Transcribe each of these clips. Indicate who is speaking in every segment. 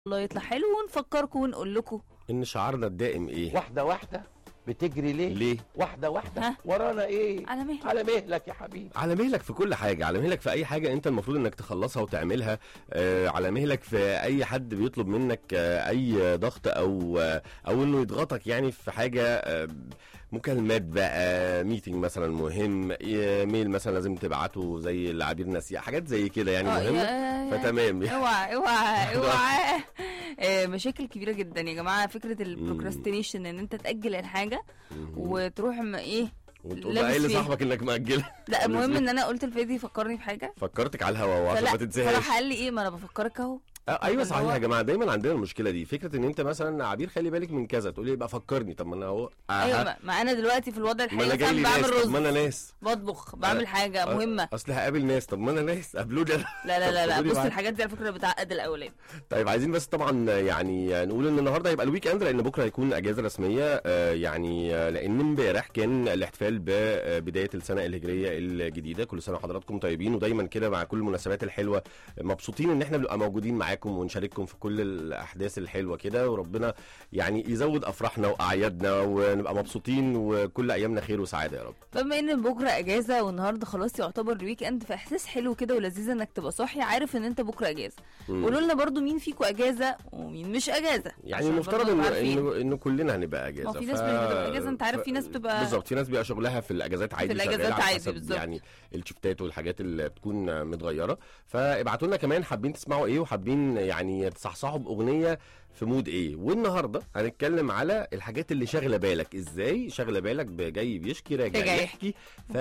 Speaker 1: الله يطلع حلو ونفكركم ونقول لكم
Speaker 2: ان شعارنا الدائم ايه
Speaker 3: واحده واحده بتجري ليه
Speaker 2: ليه
Speaker 3: واحده واحده
Speaker 1: ها؟
Speaker 3: ورانا ايه
Speaker 1: على مهلك
Speaker 3: على مهلك يا حبيبي
Speaker 2: على مهلك في كل حاجه على مهلك في اي حاجه انت المفروض انك تخلصها وتعملها آه على مهلك في اي حد بيطلب منك آه اي ضغط او آه او انه يضغطك يعني في حاجه آه مكالمات بقى ميتنج مثلا مهم آه، ميل مثلا لازم تبعته زي العبير ناسيه حاجات زي كده يعني
Speaker 1: آه،
Speaker 2: مهمه
Speaker 1: يا-
Speaker 2: فتمام
Speaker 1: اوعى اوعى اوعى آه، مشاكل كبيره جدا يا جماعه فكره البروكراستينيشن ان انت تاجل الحاجه وتروح م- ايه
Speaker 2: وتقول
Speaker 1: لابس
Speaker 2: بقى ايه
Speaker 1: فيها.
Speaker 2: لصاحبك انك مأجلها
Speaker 1: لا المهم ان انا قلت لفادي فكرني بحاجه
Speaker 2: فكرتك على الهوا وعشان
Speaker 1: فلا
Speaker 2: ما تنساهاش
Speaker 1: فراح قال لي ايه ما انا بفكرك اهو
Speaker 2: آه، ايوه
Speaker 1: اللي
Speaker 2: صحيح
Speaker 1: هو-
Speaker 2: يا جماعه دايما عندنا المشكله دي فكره ان انت مثلا عبير خلي بالك من كذا تقول لي يبقى فكرني طب ما انا اهو
Speaker 1: ايوه
Speaker 2: آه،
Speaker 1: ما- ما انا دلوقتي في الوضع
Speaker 2: ما انا
Speaker 1: الحالي
Speaker 2: جاي لي
Speaker 1: مثلا
Speaker 2: ناس
Speaker 1: بعمل
Speaker 2: طب ما
Speaker 1: رز
Speaker 2: انا ناس
Speaker 1: بطبخ بعمل حاجه
Speaker 2: آه،
Speaker 1: مهمه
Speaker 2: اصل هقابل ناس طب ما انا ناس قابلوني أنا.
Speaker 1: لا لا لا لا
Speaker 2: خدوني
Speaker 1: بص
Speaker 2: معاك.
Speaker 1: الحاجات دي على فكره بتعقد الاولاد
Speaker 2: طيب عايزين بس طبعا يعني نقول ان النهارده هيبقى الويك اند لان بكره هيكون اجازه رسميه آه، يعني آه، لان امبارح كان الاحتفال ببدايه السنه الهجريه الجديده كل سنه وحضراتكم طيبين ودايما كده مع كل المناسبات الحلوه مبسوطين ان احنا بنبقى موجودين معاكم ونشارككم في كل الاحداث الحلوه كده وربنا يعني يزود افراحنا واعيادنا ونبقى مبسوطين وكل ايامنا خير وسعاده يا رب
Speaker 1: بما ان بكره اجازه والنهارده خلاص يعتبر الويك اند فاحساس حلو كده ولذيذ انك تبقى صاحي عارف ان انت بكره اجازه
Speaker 2: مم.
Speaker 1: قولوا لنا برضو مين فيكم اجازه ومين مش اجازه
Speaker 2: يعني
Speaker 1: عشان
Speaker 2: المفترض
Speaker 1: برضو
Speaker 2: انه
Speaker 1: نبقى عارفين.
Speaker 2: انه انه كلنا هنبقى اجازه
Speaker 1: ما في ناس مش بتبقى أجازة، أنت عارف في ناس بتبقى-
Speaker 2: بالظبط في ناس بيبقى شغلها في الاجازات عادي
Speaker 1: الأجازات
Speaker 2: شغالة على
Speaker 1: عادي
Speaker 2: حسب
Speaker 1: بالظبط.
Speaker 2: يعني الشفتات والحاجات اللي بتكون متغيره فابعتوا لنا كمان حابين تسمعوا ايه وحابين يعني تصحصحوا باغنيه في مود ايه والنهارده هنتكلم على الحاجات اللي شاغله بالك ازاي شاغله بالك جاي بيشكي راجع
Speaker 1: راجع
Speaker 2: يحكي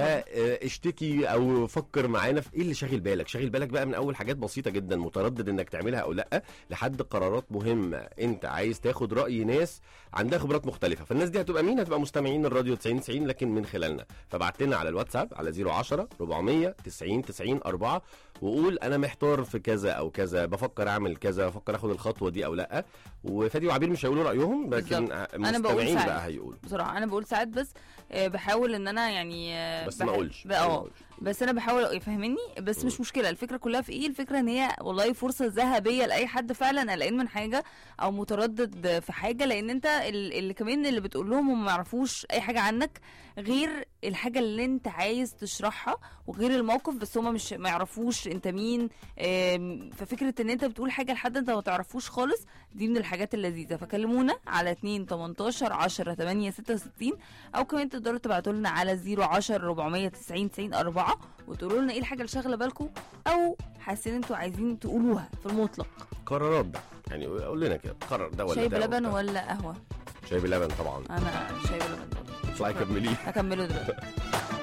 Speaker 2: فاشتكي او فكر معانا في ايه اللي شاغل بالك شاغل بالك بقى من اول حاجات بسيطه جدا متردد انك تعملها او لا لحد قرارات مهمه انت عايز تاخد راي ناس عندها خبرات مختلفه فالناس دي هتبقى مين هتبقى مستمعين الراديو 90 90 لكن من خلالنا فبعت لنا على الواتساب على 010 400 90 90 4 وقول انا محتار في كذا او كذا بفكر اعمل كذا بفكر اخد الخطوه دي او لا وفادي وعبير مش هيقولوا رايهم لكن
Speaker 1: بالظبط. أنا بقول
Speaker 2: مستمعين
Speaker 1: ساعات.
Speaker 2: بقى هيقولوا
Speaker 1: بصراحه انا بقول ساعات بس آه، بحاول ان انا يعني آه،
Speaker 2: بس
Speaker 1: بح-
Speaker 2: ما اقولش
Speaker 1: بقى- اه بس انا بحاول يفهمني بس مش مشكله الفكره كلها في ايه الفكره ان هي والله فرصه ذهبيه لاي حد فعلا قلقان من حاجه او متردد في حاجه لان انت ال- اللي كمان اللي بتقول لهم هم ما يعرفوش اي حاجه عنك غير الحاجه اللي انت عايز تشرحها وغير الموقف بس هم مش ما يعرفوش انت مين آم، ففكره ان انت بتقول حاجه لحد انت ما تعرفوش خالص دي من الحاجات اللذيذه فكلمونا على 2 18 10 8 66 او كمان تقدروا تبعتوا لنا على 010 490 90 4 وتقولوا لنا ايه الحاجه اللي شاغله بالكم او حاسين انتوا عايزين تقولوها في المطلق
Speaker 2: قرارات بقى يعني قول لنا كده قرر ده ولا
Speaker 1: شاي
Speaker 2: ده
Speaker 1: بلبن
Speaker 2: وبتاع.
Speaker 1: ولا قهوه
Speaker 2: شاي بلبن طبعا
Speaker 1: انا شاي بلبن
Speaker 2: اطلعي كمليه
Speaker 1: هكمله دلوقتي